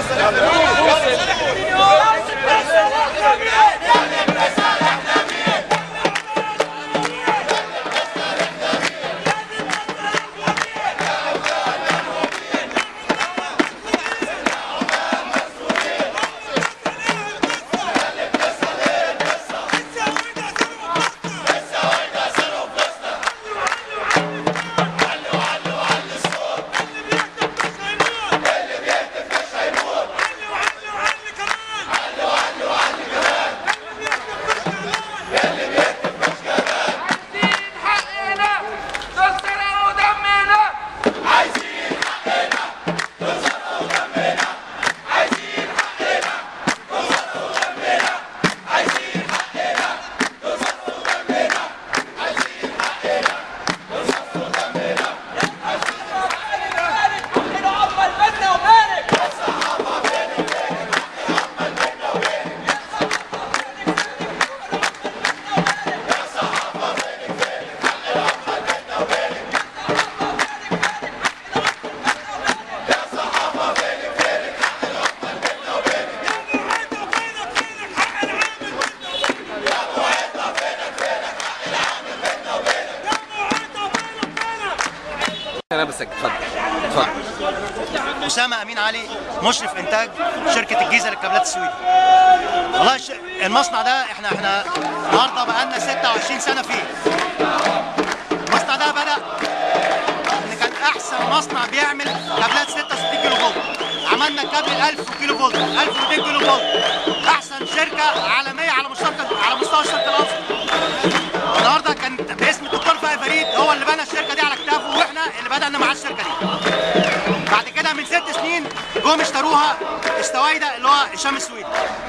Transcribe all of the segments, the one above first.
حقنا نصرنا ودمنا انا بس اتفضل اتفضل اسامه امين علي مشرف انتاج شركه الجيزه للكابلات السويدي والله ش... المصنع ده احنا احنا النهارده بقالنا 26 سنه فيه المصنع ده بدا ان كان احسن مصنع بيعمل كابلات 66 كيلو فولت عملنا كابل 1000 كيلو فولت 1200 كيلو فولت احسن شركه عالميه على مستوى على مستوى الشرق الاوسط النهارده كان باسم الدكتور فهد فريد هو اللي بنى الشركه دي على كتافه واحنا اللي بدانا معاه الشركه دي بعد كده من ست سنين جم اشتروها استوايدا اللي هو هشام السويدي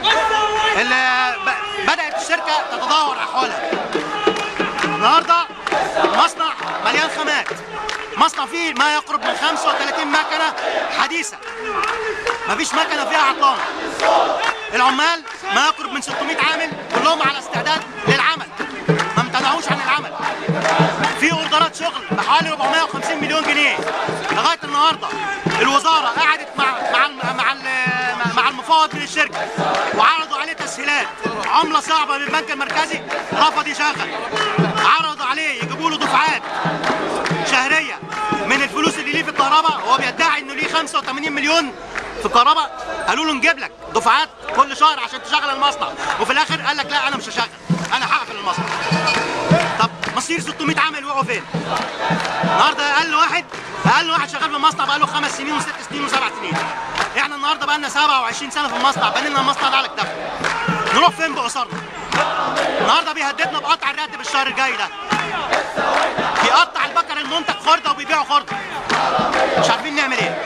اللي ب- بدات الشركه تتدهور احوالها النهارده المصنع مليان خامات مصنع فيه ما يقرب من 35 مكنه حديثه مفيش مكنه فيها عطلانه العمال ما يقرب من 600 عامل كلهم على استعداد للعمل ما امتنعوش عن العمل في اوردرات شغل بحوالي 450 مليون جنيه لغايه النهارده الوزاره قعدت مع مع الم- مع ال- مع المفاوض من الشركه وعرضوا عليه تسهيلات عمله صعبه من البنك المركزي رفض يشغل عرضوا عليه يجيبوا له دفعات شهريه من الفلوس اللي ليه في الكهرباء هو بيدعي انه ليه 85 مليون في الكهرباء قالوا له نجيب لك دفعات كل شهر عشان تشغل المصنع وفي الاخر قال لك لا انا مش هشغل انا هقفل المصنع طب مصير 600 عامل وقعوا فين؟ النهارده اقل واحد اقل واحد شغال في المصنع بقى له خمس سنين وست سنين وسبع سنين احنا النهارده بقى لنا 27 سنه في المصنع بنينا المصنع ده على كتافنا نروح فين بأسرنا؟ النهارده بيهددنا بقطع الراتب الشهر الجاي ده بيقطع البكر المنتج خرده وبيبيعه خرده مش عارفين نعمل ايه